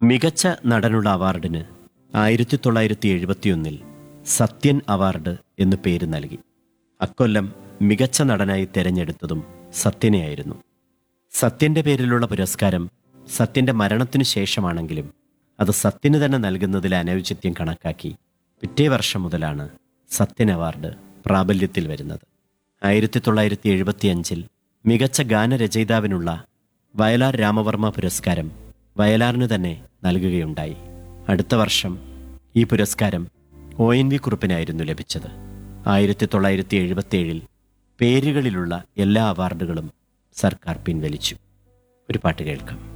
മികച്ച നടനുള്ള അവാർഡിന് ആയിരത്തി തൊള്ളായിരത്തി എഴുപത്തിയൊന്നിൽ സത്യൻ അവാർഡ് എന്ന് പേര് നൽകി അക്കൊല്ലം മികച്ച നടനായി തിരഞ്ഞെടുത്തതും സത്യനെയായിരുന്നു സത്യന്റെ പേരിലുള്ള പുരസ്കാരം സത്യന്റെ മരണത്തിനു ശേഷമാണെങ്കിലും അത് സത്യന് തന്നെ നൽകുന്നതിൽ അനൗചിത്യം കണക്കാക്കി പിറ്റേ വർഷം മുതലാണ് സത്യൻ അവാർഡ് പ്രാബല്യത്തിൽ വരുന്നത് ആയിരത്തി തൊള്ളായിരത്തി എഴുപത്തിയഞ്ചിൽ മികച്ച ഗാനരചയിതാവിനുള്ള വയലാർ രാമവർമ്മ പുരസ്കാരം വയലാറിന് തന്നെ നൽകുകയുണ്ടായി അടുത്ത വർഷം ഈ പുരസ്കാരം ഒ എൻ വി കുറുപ്പിനായിരുന്നു ലഭിച്ചത് ആയിരത്തി തൊള്ളായിരത്തി എഴുപത്തിയേഴിൽ പേരുകളിലുള്ള എല്ലാ അവാർഡുകളും സർക്കാർ പിൻവലിച്ചു ഒരു പാട്ട് കേൾക്കാം